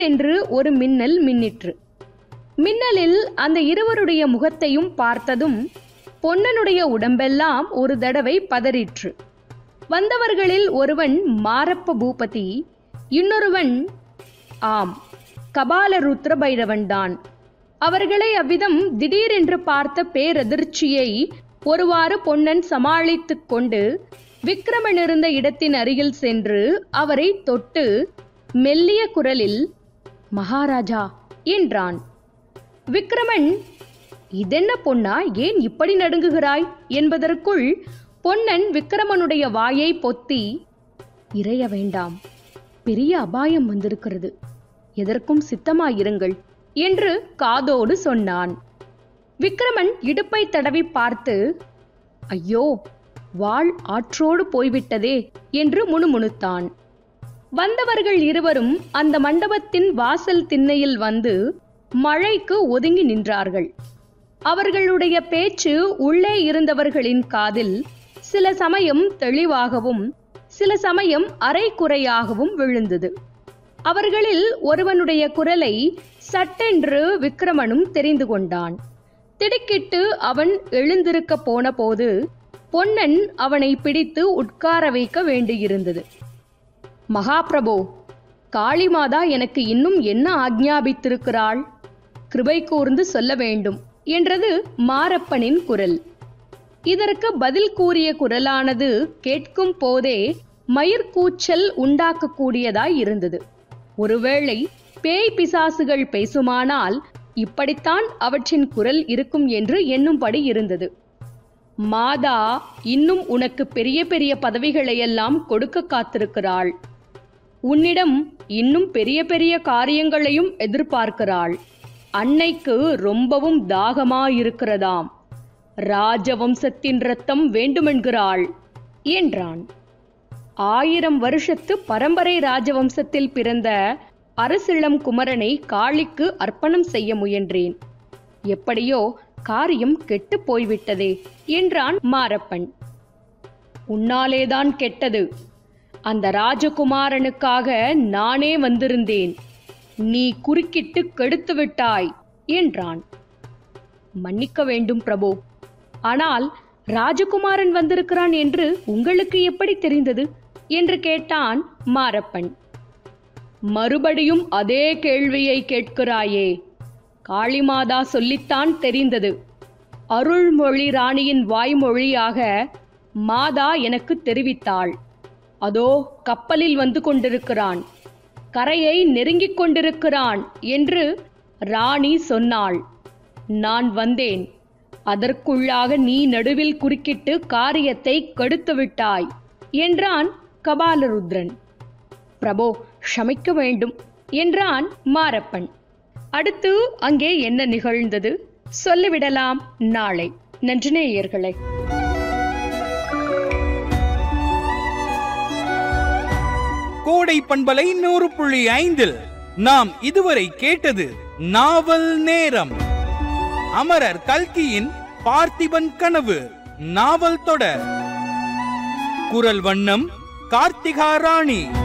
என்று ஒரு மின்னல் மின்னிற்று மின்னலில் அந்த இருவருடைய முகத்தையும் பார்த்ததும் பொன்னனுடைய உடம்பெல்லாம் ஒரு தடவை பதறிற்று வந்தவர்களில் ஒருவன் மாரப்ப பூபதி இன்னொருவன் ஆம் கபால ருத்ர பைரவன்தான் அவர்களை அவ்விதம் திடீரென்று பார்த்த பேரதிர்ச்சியை ஒருவாறு பொன்னன் சமாளித்துக் கொண்டு விக்ரமன் இருந்த இடத்தின் அருகில் சென்று அவரை தொட்டு மெல்லிய குரலில் மகாராஜா என்றான் விக்ரமன் இதென்ன பொன்னா ஏன் இப்படி நடுங்குகிறாய் என்பதற்குள் பொன்னன் விக்ரமனுடைய வாயை பொத்தி இறைய வேண்டாம் பெரிய அபாயம் வந்திருக்கிறது எதற்கும் சித்தமாயிருங்கள் என்று காதோடு சொன்னான் விக்ரமன் இடுப்பை தடவி பார்த்து ஐயோ வாள் ஆற்றோடு போய்விட்டதே என்று முணுமுணுத்தான் வந்தவர்கள் இருவரும் அந்த மண்டபத்தின் வாசல் திண்ணையில் வந்து மழைக்கு ஒதுங்கி நின்றார்கள் அவர்களுடைய பேச்சு உள்ளே இருந்தவர்களின் காதில் சில சமயம் தெளிவாகவும் சில சமயம் அரைக்குறையாகவும் விழுந்தது அவர்களில் ஒருவனுடைய குரலை சட்டென்று விக்ரமனும் தெரிந்து கொண்டான் திடுக்கிட்டு அவன் எழுந்திருக்க போன போது பொன்னன் அவனை பிடித்து உட்கார வைக்க வேண்டியிருந்தது மகாபிரபோ காளிமாதா எனக்கு இன்னும் என்ன ஆக்ஞாபித்திருக்கிறாள் கிருபை கூர்ந்து சொல்ல வேண்டும் என்றது மாரப்பனின் குரல் இதற்கு பதில் கூறிய குரலானது கேட்கும் போதே மயிர்கூச்சல் உண்டாக்கக்கூடியதாய் இருந்தது ஒருவேளை பேய் பிசாசுகள் பேசுமானால் இப்படித்தான் அவற்றின் குரல் இருக்கும் என்று எண்ணும்படி இருந்தது மாதா இன்னும் உனக்கு பெரிய பெரிய பதவிகளையெல்லாம் கொடுக்க காத்திருக்கிறாள் உன்னிடம் இன்னும் பெரிய பெரிய காரியங்களையும் எதிர்பார்க்கிறாள் அன்னைக்கு ரொம்பவும் தாகமாயிருக்கிறதாம் ராஜவம்சத்தின் ரத்தம் வேண்டுமென்கிறாள் என்றான் ஆயிரம் வருஷத்து பரம்பரை ராஜவம்சத்தில் பிறந்த அரசிளம் குமரனை காளிக்கு அர்ப்பணம் செய்ய முயன்றேன் எப்படியோ காரியம் கெட்டுப் போய்விட்டதே என்றான் மாரப்பன் உன்னாலேதான் கெட்டது அந்த ராஜகுமாரனுக்காக நானே வந்திருந்தேன் நீ குறுக்கிட்டு கெடுத்து விட்டாய் என்றான் மன்னிக்க வேண்டும் பிரபு ஆனால் ராஜகுமாரன் வந்திருக்கிறான் என்று உங்களுக்கு எப்படி தெரிந்தது என்று கேட்டான் மாரப்பன் மறுபடியும் அதே கேள்வியை கேட்கிறாயே காளிமாதா சொல்லித்தான் தெரிந்தது அருள்மொழி ராணியின் வாய்மொழியாக மாதா எனக்கு தெரிவித்தாள் அதோ கப்பலில் வந்து கொண்டிருக்கிறான் கரையை நெருங்கிக் கொண்டிருக்கிறான் என்று ராணி சொன்னாள் நான் வந்தேன் அதற்குள்ளாக நீ நடுவில் குறுக்கிட்டு காரியத்தை கெடுத்து விட்டாய் என்றான் கபாலருத்ரன் பிரபோ க்ஷமிக்க வேண்டும் என்றான் மாரப்பன் அடுத்து அங்கே என்ன நிகழ்ந்தது சொல்லிவிடலாம் நாளை நன்றி நேயர்களே கோடை பண்பலை நூறு புள்ளி ஐந்தில் நாம் இதுவரை கேட்டது நாவல் நேரம் அமரர் கல்கியின் பார்த்திபன் கனவு நாவல் தொடர் குரல் வண்ணம் கார்த்திகா ராணி